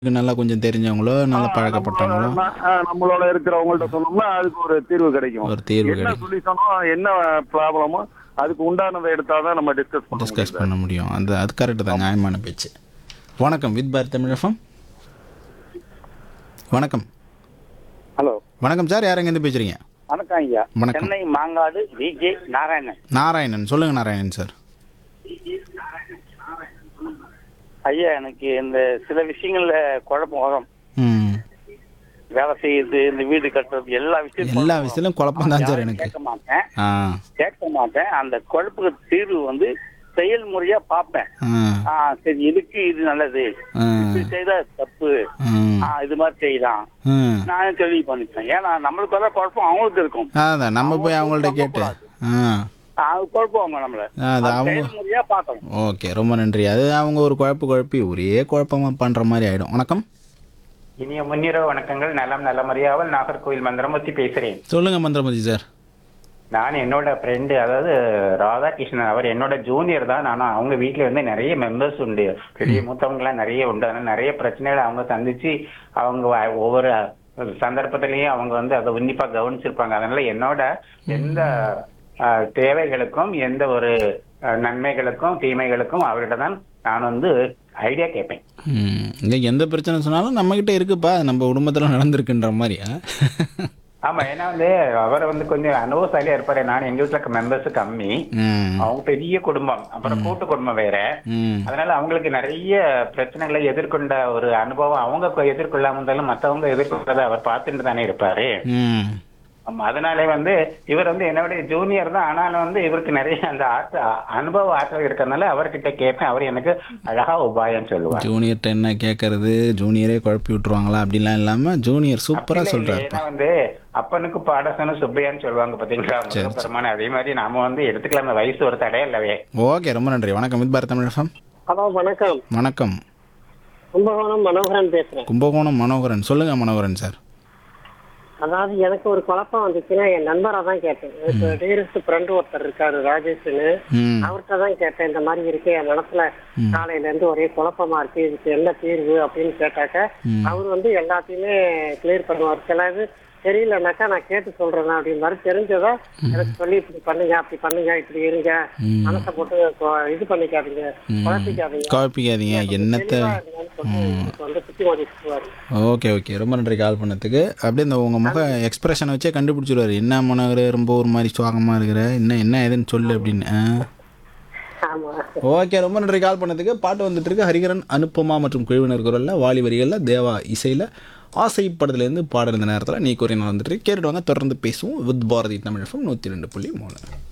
நல்லா கொஞ்சம் தெரிஞ்சவங்களோ நல்லா பழக்கப்பட்டவங்களோ நம்ம- ஆ, நம்மளோட இருக்கிறவங்கள்ட்ட சொன்னோம்னா அதுக்கு ஒரு தீர்வு கிடைக்கும் ஒரு தீர்வு என்ன கிடைக்கும் சொல்யூஷனோ என்ன ப்ராப்ளமோ அதுக்கு உண்டானதை எடுத்தாதான் நம்ம டிஸ்கஸ் பண்ண டிஸ்கஸ் முடியும் பண்ண முடியும் அது அது கரெக்டு தான் நியாயமான பேச்சு வணக்கம் வித் பாரத் தமிழகம் வணக்கம் ஹலோ வணக்கம் சார் யார் எங்கேருந்து பேசுறீங்க வணக்கம் ஐயா வணக்கம். சென்னை மாங்காடு விஜே நாராயணன் நாராயணன் சொல்லுங்க நாராயணன் சார் ஐயா எனக்கு இந்த சில விஷயங்கள்ல குழப்பம் வரும் ம் வேலை செய்யுது இந்த வீடு கட்டுறது எல்லா விஷயத்தையும் எல்லா விஷயத்திலும் குழப்பம் தான் சார் எனக்கு கேட்க மாட்டேன் ஆ கேட்க மாட்டேன் அந்த குழப்பத்துக்கு தீர்வு வந்து செயல்முறையா பார்ப்பேன் ஆ ஆ சரி இதுக்கு இது நல்லது ஆ இப்படி செய்தா தப்பு ம் ஆ இது மாதிரி செய்யலாம் ம் நானே தெளிவு பண்ணிப்பேன் ஏன்னா நம்மளுக்கு வர குழப்பம் அவங்களுக்கு இருக்கும் அதான் நம்ம போய் அவங்கள்ட்ட கேட்டு ஆ அது குழப்பம் நம்மள அது அது அவங்க செயல்முறையா பார்க்கணும் ஓகே ரொம்ப நன்றி அது அவங்க ஒரு குழப்பு குழப்பி ஒரே குழப்பமாக பண்ணுற மாதிரி ஆகிடும் வணக்கம் இனிய முன்னிரவு வணக்கங்கள் நலம் நலமறியாமல் நாகர்கோவில் மந்திரமூர்த்தி பேசுறேன் சொல்லுங்கள் மந்திரமதி சார் நான் என்னோட ஃப்ரெண்டு அதாவது ராதாகிருஷ்ணன் அவர் என்னோட ஜூனியர் தான் ஆனால் அவங்க வீட்டில் வந்து நிறைய மெம்பர்ஸ் உண்டு பெரிய மூத்தவங்கலாம் நிறைய உண்டு அதனால நிறைய பிரச்சனைகளை அவங்க சந்திச்சு அவங்க வ- ஒவ்வொரு சந்தர்ப்பத்திலையும் அவங்க வந்து அதை உன்னிப்பா கவனிச்சிருப்பாங்க அதனால என்னோட எந்த அஹ், தேவைகளுக்கும் எந்த ஒரு அஹ், நன்மைகளுக்கும் தீமைகளுக்கும் அவர்கிட்ட தான் நான் வந்து ஐடியா கேட்பேன் ம் இங்கே எந்த பிரச்சனை சொன்னாலும் நம்மக்கிட்ட இருக்குப்பா அது நம்ம குடும்பத்தில் நடந்திருக்குன்ற மாதிரி ஆ? ஆமா ஏன்னா வந்து அவர் வந்து கொஞ்சம் அனுபவசாலியா இருப்பாரு நான் எங்க வீட்டுல மெம்பர்ஸ் கம்மி ம் அவங்க பெரிய குடும்பம் அப்புறம் கூட்டு குடும்பம் வேற ம் அதனால அவங்களுக்கு நிறைய பிரச்சனைகளை எதிர்கொண்ட ஒரு அனுபவம் அவங்க எதிர்கொள்ளாம இருந்தாலும் மத்தவங்க எதிர்கொள்றதை அவர் பார்த்துட்டு தானே இருப்பாரு ம் ஆமா அதனாலே வந்து இவர் வந்து என்னோட ஜூனியர் தான் ஆனாலும் வந்து இவருக்கு நிறைய அந்த ஆற்ற அனுபவ ஆற்றல் இருக்கறதுனால அவர்கிட்ட கேட்பேன் அவர் எனக்கு அழகா உபாயம் சொல்லுவார் ஜூனியர்கிட்ட என்ன கேட்கறது ஜூனியரே குழப்பி விட்ருவாங்களா அப்படிலாம் இல்லாமல் ஜூனியர் சூப்பராக இல்ல, சொல்கிறாருப்பா ஏன்னா வந்து அப்பனுக்கு பாடசனும் சுப்பையான்னு சொல்லுவாங்க பாத்தீங்களா முருகப்பெருமான் அதே மாதிரி நாம வந்து எடுத்துக்கலாம் அந்த வயசு ஒரு தடை இல்லவே ஓகே ரொம்ப நன்றி வணக்கம் வித் பாரத் தமிழகம் ஹலோ வணக்கம் வணக்கம் கும்பகோணம் மனோகரன் பேசுறேன் கும்பகோணம் மனோகரன் சொல்லுங்கள் மனோகரன் சார் அதாவது எனக்கு ஒரு குழப்பம் வந்துச்சுன்னா என் நண்பரை தான் கேட்டேன் எனக்கு டீரஸ்ட் ஃப்ரெண்டு ஒருத்தர் இருக்காரு ராஜேஷ்னு ம் அவர்கிட்ட தான் கேட்டேன் இந்த மாதிரி இருக்கு என் மனசுல காலையில இருந்து ஒரே குழப்பமா இருக்கு இதுக்கு என்ன தீர்வு அப்படின்னு கேட்டாக்க அவர் வந்து எல்லாத்தையுமே கிளியர் பண்ணுவார் சில இது தெரியலனாக்கா நான் கேட்டு சொல்றேன் அப்படின்னு மாதிரி தெரிஞ்சதா எனக்கு சொல்லி இப்படி பண்ணுங்க அப்படி பண்ணுங்க இப்படி இருங்க மனசை போட்டு கொ- இது பண்ணிக்காதீங்க குழப்பிக்காதீங்க குழப்பிக்காதீங்க என்னத்தை தெளிவா இருங்கன்னு சொல்லி எனக்கு வந்து புத்தி மதிச்சுவாரு ஓகே ஓகே ரொம்ப நன்றி கால் பண்ணதுக்கு அப்படியே இந்த உங்கள் முக எக்ஸ்பிரஷனை வச்சே கண்டுபிடிச்சிருவாரு என்ன மனோகர் ரொம்ப ஒரு மாதிரி சுவாகமாக இருக்கிற என்ன என்ன ஏதுன்னு சொல்லு அப்படின்னு ஆ. ஆமா ஓகே ரொம்ப நன்றி கால் பண்ணதுக்கு பாட்டு வந்துட்டு இருக்கு ஹரிகரன் அனுப்பமா மற்றும் குழுவினர் குரலில் வாலி வரிகளில் தேவா இசையில் ஆசை படத்துலேருந்து பாடல் இந்த நேரத்தில் நீ கூறின வந்துட்டு கேட்டுட்டு வாங்க தொடர்ந்து பேசுவோம் வித் பாரதி தமிழ் நூற்றி ரெண்டு புள்ளி மூணு